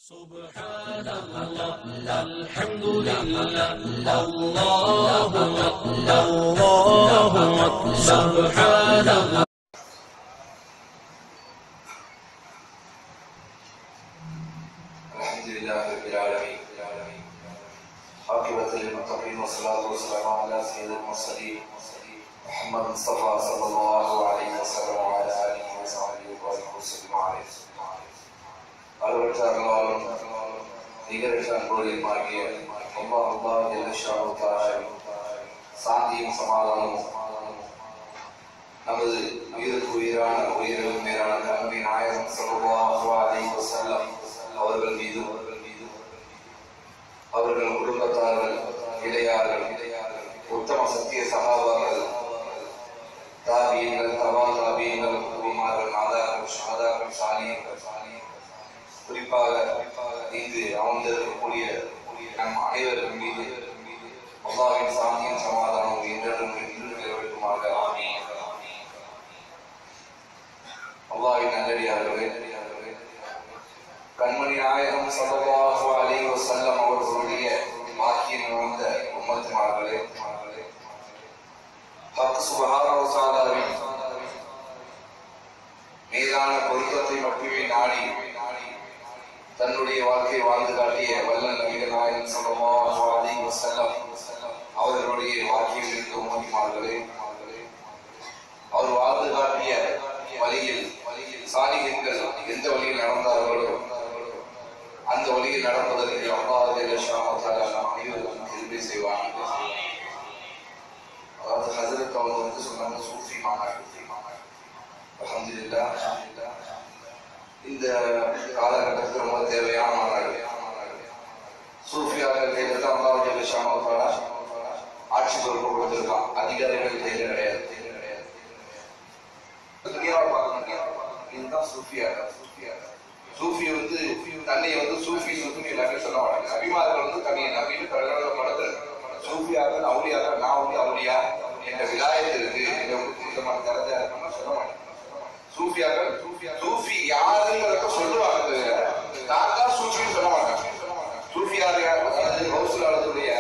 سبحان الله الحمد لله الله أكبر الله أكبر سبحان الله الحمد لله رب العالمين عاقبة للمتقين والصلاة والسلام على سيد المرسلين محمد مصطفى صلى الله عليه وسلم وعلى آله وصحبه وبارك وسلم عليه அளவற்ற அருளாலும் நிகரற்ற அன்போரில் ஆகிய அல்லாஹ் அல்லாஹ் ஜெல்லஷாஹு தஆலா சாந்தியும் சமாதானமும் நமது உயிருக்கு உயிரான உயிரிலும் மேலான கல்வி நாயகம் ஸல்லல்லாஹு அலைஹி வஸல்லம் அவர்கள் மீதும் அவர்கள் குடும்பத்தார்கள் இளையார்கள் உத்தம சத்திய சகாபாக்கள் தாபியங்கள் தவா தாபியங்கள் குருமார்கள் நாதார்கள் ஷாதார்கள் சாலியங்கள் குறிப்பாக இங்கு அமர்ந்திருக்கக்கூடிய நம் அனைவர்கள் மீது அல்லாவின் சாந்தியும் சமாதானம் என்றென்றும் இன்று நிறைவேற்றுமாக ஆமீன் அல்லாவின் நல்லடியார்களே கண்மணி நாயகம் ஸல்லல்லாஹு அலைஹி வஸல்லம் அவர்களுடைய வாக்கியம் நிறைந்த உம்மத்துமார்களே ஹக் சுப்ஹானஹு வ தஆலாவின் மேலான பொருத்தத்தை மட்டுமே நாடி தன்னுடைய வாழ்க்கையை வாழ்ந்து காட்டிய வல்லல் நபிகள் நாயகம் ஸல்லல்லாஹு அலைஹி வஸல்லம் அவர்களுடைய வாக்கியம் இருந்த உம்மத்துமார்களே அவர் வாழ்ந்து காட்டிய வழியில் சாலிகங்கள் எந்த வழியில் நடந்தார்களோ அந்த வழியில் நடப்பதற்கு அல்லாஹ் ஷாமத்தால நாம் அனைவருக்கும் திரும்பி செய்வாங்க அதாவது ஹசரத் அவங்க வந்து சொன்னாங்க சூஃபி மாநாடு அல்ஹம்துலில்லாஹ் இந்த காலகட்டத்தில் ரொம்ப தேவையான மாநாடு சூஃபியாக கையில் தான் அல்லாஹ் ஷாமத்தால ஆட்சி பொறுப்பு கொடுத்திருக்கான் அதிகாரிகள் கையில் கிடையாது துனியாவை பார்க்கணும் இதுதான் சூஃபியாக சூஃபி வந்து தன்னை வந்து சூஃபி சூஃபி எல்லாமே சொல்ல மாட்டாங்க நபிமார்கள் வந்து தன்னை நபின்னு பிரகடனப்படுத்து சூஃபியாக அவுளியாக நான் வந்து அவுளியா என்ற விலாயத்து இருக்கு என்ற சுத்தமான தரத்தை நம்ம சொல்ல மாட்டோம் சூஃபியாக சூஃபி யாருங்கிறத சொல்லுவாங்க தவிர நான் தான் சூஃபின்னு சொல்ல மாட்டாங்க சூஃபியார் யார் அது ஹவுசுலாளத்துடைய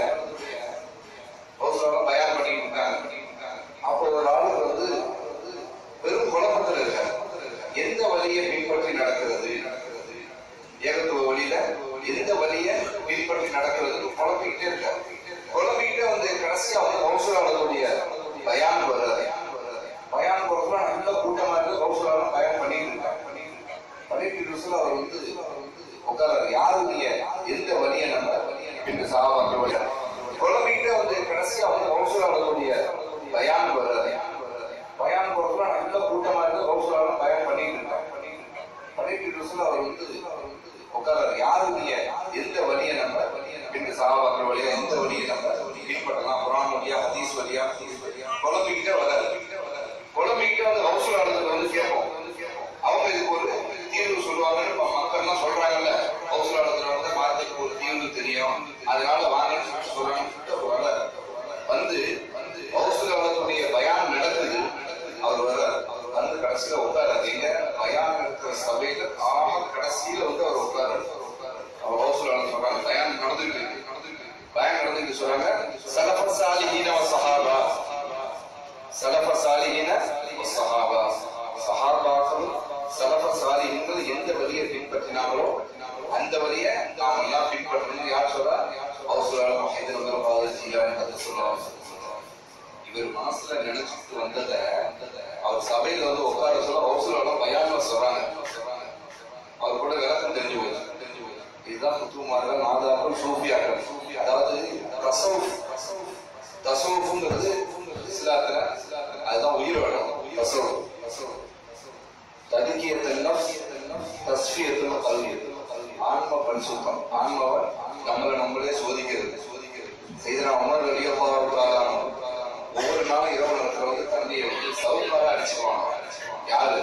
ஹவுசுலாளர் தயார் பண்ணிட்டு இருக்காங்க அப்போ ஒரு ஆளுக்கு வந்து பெரும் குழப்பத்தில் இருக்காரு எந்த வழியை பின்பற்றி நடக்கிறது ஏகத்துவ வழியில எந்த வழியை பின்பற்றி நடக்கிறதுன்னு குழப்பிக்கிட்டே இருக்காரு குழப்பிக்கிட்டே வந்து கடைசியா வந்து கௌசலாளருடைய பயான் வர்றது பயான் போறதுல நல்ல கூட்டமா இருக்கு கௌசலாளர் பயான் பண்ணிட்டு இருக்காங்க பண்ணிட்டு இருக்க அவர் வந்து உட்காராரு யாருடைய எந்த வழியை நம்ம பின்பு சாவாக்க வழி குழப்பிக்கிட்டே வந்து கடைசியா வந்து கௌசலாளருடைய பயான் வர்றது பயான் போறதுல நல்ல கூட்டமா இருக்கு கௌசலாலும் பயான் பண்ணிட்டு இருக்காங்க பண்ணிட்டு இருக்க அவர் வந்து உட்காராரு யாருடைய எந்த வழியை நம்ம பின்பு சாவாக்கிற வழியா எந்த வழியை நம்ம பின்பற்றலாம் குரான் வழியா ஹதீஸ் வழியா குழம்பிக்கிட்டே வராது குழம்பிக்கிட்டே வந்து கௌசலாளத்துக்கு வந்து கேட்போம் அவங்க இதுக்கு ஒரு தீர்வு சொல்லுவாங்கன்னு இப்ப மக்கள்லாம் சொல்றாங்கல்ல கௌசலாளத்துல வந்து வார்த்தைக்கு ஒரு தீர்வு தெரியும் அதனால வாங்கன்னு சொல்லிட்டு சொல்றாங்கன்னு சொல்லிட்டு அவர் வராரு வந்து கௌசலாளத்துடைய பயான் நடக்குது அவர் வர வந்து கடைசியில உட்காராதீங்க பயான் இருக்கிற சபையில ஆக கடைசியில வந்து அவர் உட்காராரு அவர் ஹவுஸ்லாளர் சொல்றாங்க பயான் நடந்துட்டு இருக்கு பயான் நடந்துட்டு சொல்றாங்க சலஃப சாலிஹீன வ சஹாபா சலஃப சாலிஹீன வ சஹாபா சஹாபாக்கள் சலஃப சாலிஹீன்கள் எந்த வழியை பின்பற்றினாங்களோ அந்த வழியை நாம் எல்லாம் பின்பற்றணும் யார் சொல்றா ஹவுஸ்லாளர் மஹிதர் பாதர் ஜீலான் கத்து சொல்றாங்க இவர் மனசுல நினைச்சிட்டு வந்தத அவர் சபையில வந்து உட்கார சொல்ல ஹவுஸ்ல பயான்ல சொல்றாங்க அவர் கூட விளக்கம் தெரிஞ்சு போச்சு இதுதான் முத்துமார்கள் நாதாக்கள் சூஃபியாக்கள் அதாவது தசவுஃப் தசவுஃப்ங்கிறது இஸ்லாத்துல அதுதான் உயிர் வேணும் தசவுஃப் ததுக்கியத்தல் தஸ்ஃபியத்தில் கல்வி ஆன்ம பரிசுத்தம் ஆன்மாவை நம்மளை நம்மளே சோதிக்கிறது செய்தனா உமர் வெளியே ஒவ்வொரு நாளும் இரவு நேரத்துல வந்து தண்ணியை வந்து சவுக்கார அடிச்சுக்குவாங்க யாரு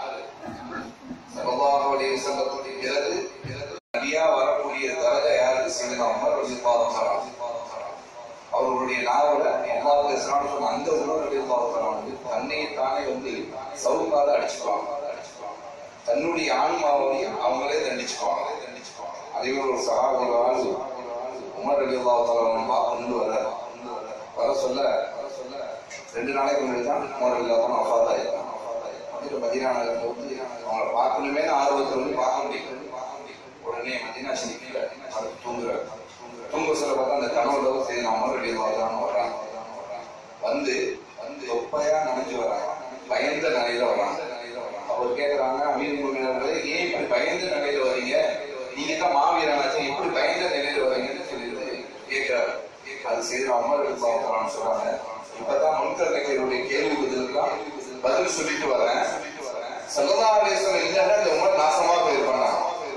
சமபாக வழிய சங்கத்துடைய பிறகு நதியா வரக்கூடிய தரக யாருக்கு செய்தனா உமர் வெளியே அவர்களுடைய நாவல அல்லாவுக்கு இஸ்லாம் சொன்ன அந்த உணவு வெளியே தன்னையை தானே வந்து சவுக்கால அடிச்சுக்குவாங்க தன்னுடைய ஆன்மாவை அவங்களே தண்டிச்சுக்குவாங்க அதே மாதிரி ஒரு சகாபி ஒரு ஆள் உமர் அலி அல்லா பார்க்கணும்னு வர வர சொல்ல வர சொல்ல ரெண்டு நாளைக்கு முன்னாடி தான் உமர் அலி அல்லா அஃபாத் ஆயிருக்காங்க வந்துட்டு மதினா நகர்ல வந்து அவங்கள பார்க்கணுமே ஆர்வத்தில் வந்து பார்க்க முடியல உடனே மதினா சிரிக்கல அவர் தூங்குறாரு தூங்க சொல்ல பார்த்தா அந்த கனவுல சரி நான் உமர் அலி அல்லா வர்றாங்க வந்து வந்து தொப்பையா நனைஞ்சு வராங்க பயந்த நிலையில வராங்க அவர் கேக்குறாங்க அமீர் முன்னினர்களே ஏன் இப்படி பயந்த நிலையில வரீங்க நீங்க தான் மாவீரனாச்சு இப்படி பயந்த நிலையில வரீங்கன்னு சொல்லிட்டு கேட்கிறாரு அது சரி அமர் இருப்பாங்க சொல்றாங்க இப்பதான் முன்கர் நகையருடைய கேள்வி பதிலுக்கெல்லாம் பதில் சொல்லிட்டு வரேன் சல்லா அலிஸ்வரம் இல்லைன்னா இந்த உமர் நாசமா போயிருப்பாங்க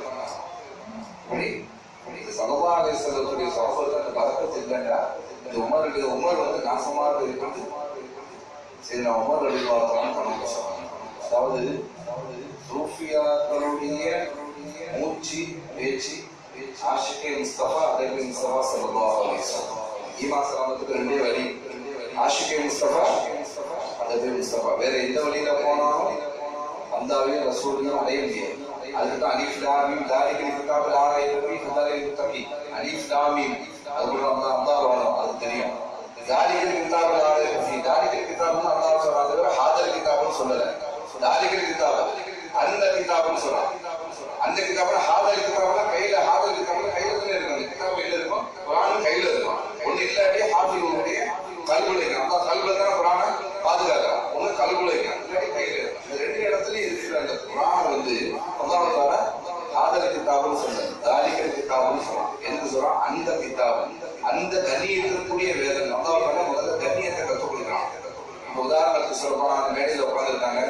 சல்லா அலிஸ்வரத்துடைய சகோதரத்தை அந்த பழக்கத்து இல்லைன்னா இந்த உமருடைய உமர் வந்து நாசமா போயிருப்பாங்க சரி நான் உமர் அடிவார்த்தான் கணக்கு சொன்னாங்க அதாவது சூஃபியாக்களுடைய மூச்சு பேச்சு ஆஷிகே முஸ்தபா அதே முஸ்தபா சல்லல்லாஹு அலைஹி வஸல்லம் ஈமா சலாமத்துக்கு ரெண்டே வழி ஆஷிகே முஸ்தபா அதே முஸ்தபா வேற எந்த வழியில போனாலும் அந்தாவையும் ரசூலையும் அடைய முடியாது அதுக்கு தான் அலிஃப் லாமீம் தாரிக கிதாப் லா ரைப ஃபீ ஹுதாலில் முத்தகீன் அலிஃப் லாமீம் அதுக்குள்ள அல்லாஹ் அல்லாஹ் வரணும் அது தெரியும் தாரிக கிதாப் லா ரைப ஃபீ தாரிக கிதாப்னு அல்லாஹ் சொல்றாங்க ஹாதர் கிதாப்னு சொல்லல தாரிக கிதாப் அந்த கிதாப்னு சொல்றாங்க அந்த கிதாப்ல ஹாதர் கிதாப்ல கையில ஹாதர் கிதாப்ல கையில தானே இருக்கும் அந்த கிதாப் கையில இருக்கும் குர்ஆன் கையில இருக்கும் ஒண்ணு இல்லாட்டி ஹாஃபிலுடைய கல்குல இருக்கும் அல்லாஹ் கல்குல தான் குர்ஆனை பாதுகாக்கிறான் ஒண்ணு கல்குல இருக்கும் இல்லாட்டி கையில இருக்கும் இந்த ரெண்டு இடத்துலயும் இருக்கிற அந்த குர்ஆன் வந்து அல்லாஹ் தஆலா ஹாதர் கிதாப்னு சொல்றாங்க தாரிக கிதாப்னு சொல்றான் எதுக்கு சொல்றான் அந்த கிதாப் அந்த கண்ணியத்திற்குரிய வேதம் அல்லாஹ் தஆலா முதல்ல கண்ணியத்தை கற்றுக் கொடுக்குறான் இப்ப உதாரணத்துக்கு சொல்ல போனா அந்த மேடையில உட்கார்ந்துருக்காங்க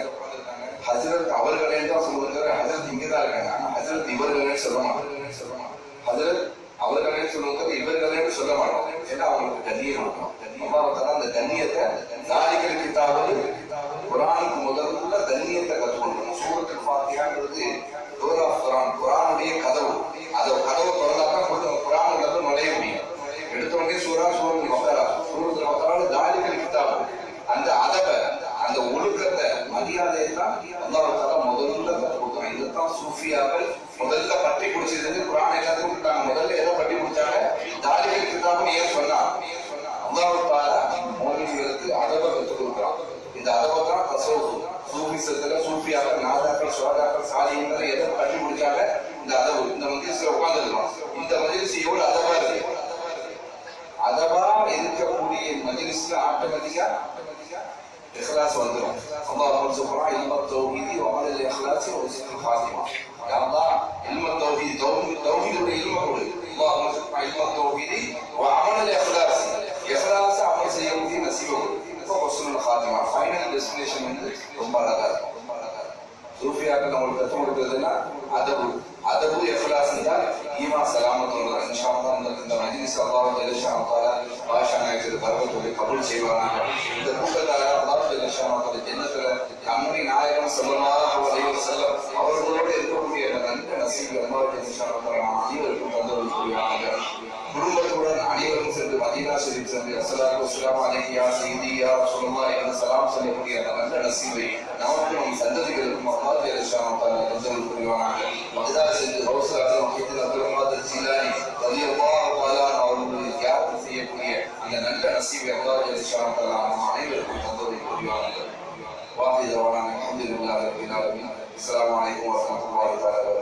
ஹசரத் அவர்களே தான் சொல்லுவாங்க ஹசரத் இங்க தான் இருக்காங்க ஆனா ஹசரத் இவர்களே சொல்ல மாட்டோம் ஹசரத் அவர்களே சொல்லுவாங்க இவர்களே சொல்ல மாட்டோம் ஏன்னா அவங்களுக்கு கண்ணியம் இருக்கும் அல்லாஹ் அந்த கண்ணியத்தை நாளிகள் கிட்டாவது குரானுக்கு முதல்ல கண்ணியத்தை கற்றுக் கொடுக்கணும் சூரத்துல் ஃபாத்தியாங்கிறது டோர் ஆஃப் குரான் குரானுடைய கதவு அதை கதவை திறந்தாதான் கொஞ்சம் குரான் உள்ள நுழைய முடியும் எடுத்த உடனே சூரா சூரத்தில் மக்கரா சூரத்தில் மக்கரால தாலிகள் கிட்டாவு அந்த அதவை அந்த ஒழுக்கத்தை மரியாதையை தான் அல்லாஹ் முதல்ல கற்றுக் கொடுக்குறான் இதுதான் சூஃபியாக்கள் முதல்ல பட்டி பிடிச்சது குரான் எல்லாத்துக்கும் விட்டாங்க முதல்ல எதை பட்டி பிடிச்சாங்க தாலிகள் கிட்டாப்னு ஏன் சொன்னா அல்லாஹ் தாலா மோமின்களுக்கு அதவை கற்றுக் கொடுக்குறான் இந்த அதவை தான் தசோஃபு சூஃபிசத்துல சூஃபியாக்கள் நாதாக்கள் சுவாதாக்கள் சாலியங்கள் எதை பட்டி பிடிச்சாங்க இந்த அதவு இந்த மஜிலிஸ்ல உட்கார்ந்துருக்கோம் இந்த மஜிலிஸ் எவ்வளவு அதவா இருக்கு அதவா இருக்கக்கூடிய மஜிலிஸ்ல ஆட்டோமேட்டிக்கா இஹ்லாஸ் வந்துரும் அல்லாஹ் அவன் சொல்றான் இல்ம தௌஹீதி வமல் இஹ்லாஸ் வஸ்ல் ஃபாத்திமா யா அல்லாஹ் இல்ம தௌஹீத் தௌஹீத் தௌஹீதுடைய இல்ம கொடு அல்லாஹ் அவன் சொல்றான் இல்ம தௌஹீதி வமல் இஹ்லாஸ் இஹ்லாஸ் அமல் செய்யக்கூடிய நசீப கொடு இப்போ வஸ்ல் ஃபாத்திமா ஃபைனல் டெஸ்டினேஷன் வந்து ரொம்ப அழகா இருக்கும் ரொம்ப அழகா இருக்கும் சூஃபியாக்கள் நம்மளுக்கு கற்றுக் கொடுக்குறதுன்னா அதபு அதபு இஹ்லாஸ் தான் ஈமா சலாமத்தோட இன்ஷா அல்லாஹ் இந்த இந்த மஜ்லிஸ் அல்லாஹ் ஜெலிஷா அல்லாஹ் பாஷா நாயகர் பரவத்துடைய கபூல் செய்வாங்க இந்த கூட்டத்தால அல்லாஹ் ஜெலிஷா அல்லாஹ் ஜன்னத்துல நம்முடைய நாயகம் ஸல்லல்லாஹு அலைஹி வஸல்லம் அவர்களோடு இருக்கக்கூடிய அந்த நல்ல நசீபு அல்லாஹ் ஜெலிஷா அல்லாஹ் அனைவருக்கும் தந்தருள் புரிவாங்க குடும்பத்துடன் அனைவரும் சென்று மதீனா ஷெரீப் சென்று அஸ்ஸலாத்து வஸ்ஸலாமு அலைஹி யா சய்யிதி யா ரசூலுல்லாஹ் என்ற சலாம் சொல்லக்கூடிய அந்த நல்ல நசீபை நமக்கு நம் சந்ததிகளுக்கும் அல்லாஹ் ஜெலிஷா அல்லாஹ் தந்தருள் புரிவாங்க பகதாத் சென்று ஹவுசாத் முஹித்தின் அப்துல் ரஹ்மான் ஜிலானி ரலியல்லாஹு தஆலா அவர்களுடைய தியாகம் செய்யக்கூடிய அந்த நல்ல நசீபை அல்லாஹ் ஜெலிஷா அல்லாஹ் நம் அனைவருக்கும் தந்தருள் புரிவாங்க வாஹி தவானா அல்ஹம்துலில்லாஹி ரப்பில் ஆலமீன் அஸ்ஸலாமு அலைக்கும் வரஹ்மத்துல்லாஹி தஆலா